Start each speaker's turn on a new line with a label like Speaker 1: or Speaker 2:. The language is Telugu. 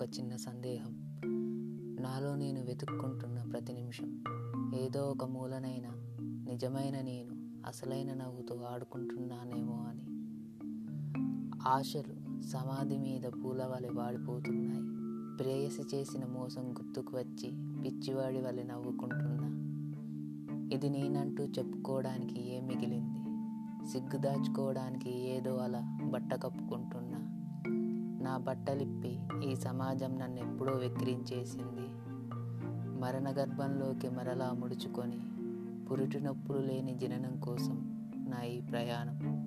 Speaker 1: చిన్న సందేహం నాలో నేను వెతుక్కుంటున్న ప్రతి నిమిషం ఏదో ఒక మూలనైన నిజమైన నేను అసలైన నవ్వుతో ఆడుకుంటున్నానేమో అని ఆశలు సమాధి మీద పూల వలె వాడిపోతున్నాయి ప్రేయసి చేసిన మోసం గుర్తుకు వచ్చి పిచ్చివాడి వలె నవ్వుకుంటున్నా ఇది నేనంటూ చెప్పుకోవడానికి ఏం మిగిలింది సిగ్గు దాచుకోవడానికి ఏదో అలా బట్ట కప్పుకుంటున్నా నా బట్టలిప్పి ఈ సమాజం నన్ను ఎప్పుడో వెక్కిరించేసింది మరణ గర్భంలోకి మరలా ముడుచుకొని పురిటి నొప్పులు లేని జననం కోసం నా ఈ ప్రయాణం